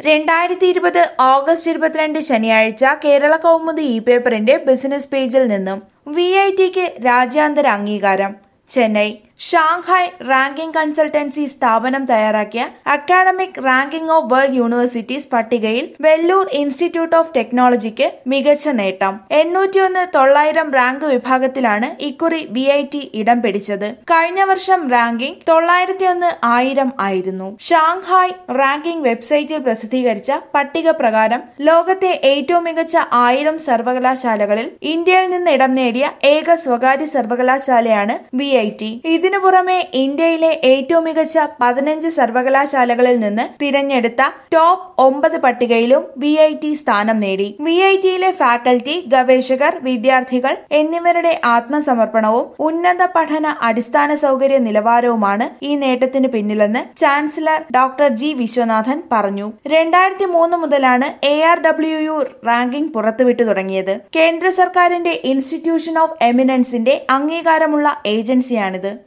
രണ്ടായിരത്തി ഇരുപത് ഓഗസ്റ്റ് ഇരുപത്തിരണ്ട് ശനിയാഴ്ച കേരള കൗമുദി ഇ പേപ്പറിന്റെ ബിസിനസ് പേജിൽ നിന്നും വി ഐ ടിക്ക് രാജ്യാന്തര അംഗീകാരം ചെന്നൈ ഷാങ്ഹായ് റാങ്കിംഗ് കൺസൾട്ടൻസി സ്ഥാപനം തയ്യാറാക്കിയ academic ranking of world universities പട്ടികയിൽ വെല്ലൂർ ഇൻസ്റ്റിറ്റ്യൂട്ട് ഓഫ് ടെക്നോളജിക്ക് മികച്ച നേട്ടം എണ്ണൂറ്റിയൊന്ന് തൊള്ളായിരം റാങ്ക് വിഭാഗത്തിലാണ് ഇക്കുറി വി ഐ ടി ഇടം പിടിച്ചത് കഴിഞ്ഞ വർഷം റാങ്കിംഗ് തൊള്ളായിരത്തി ഒന്ന് ആയിരം ആയിരുന്നു ഷാങ്ഹായ് റാങ്കിംഗ് വെബ്സൈറ്റിൽ പ്രസിദ്ധീകരിച്ച പട്ടിക പ്രകാരം ലോകത്തെ ഏറ്റവും മികച്ച ആയിരം സർവകലാശാലകളിൽ ഇന്ത്യയിൽ നിന്ന് ഇടം നേടിയ ഏക സ്വകാര്യ സർവകലാശാലയാണ് വി ഐ ടി ഇതിനു പുറമെ ഇന്ത്യയിലെ ഏറ്റവും മികച്ച പതിനഞ്ച് സർവകലാശാലകളിൽ നിന്ന് തിരഞ്ഞെടുത്ത ടോപ്പ് ഒമ്പത് പട്ടികയിലും വി ഐ ടി സ്ഥാനം നേടി വി ഐ ടിയിലെ ഫാക്കൽറ്റി ഗവേഷകർ വിദ്യാർത്ഥികൾ എന്നിവരുടെ ആത്മസമർപ്പണവും ഉന്നത പഠന അടിസ്ഥാന സൗകര്യ നിലവാരവുമാണ് ഈ നേട്ടത്തിന് പിന്നിലെന്ന് ചാൻസലർ ഡോക്ടർ ജി വിശ്വനാഥൻ പറഞ്ഞു രണ്ടായിരത്തി മൂന്ന് മുതലാണ് A R W U ranking പുറത്തുവിട്ടു തുടങ്ങിയത് കേന്ദ്ര സർക്കാരിന്റെ ഇൻസ്റ്റിറ്റ്യൂഷൻ ഓഫ് എമിനൻസിന്റെ അംഗീകാരമുള്ള ഏജൻസിയാണിത്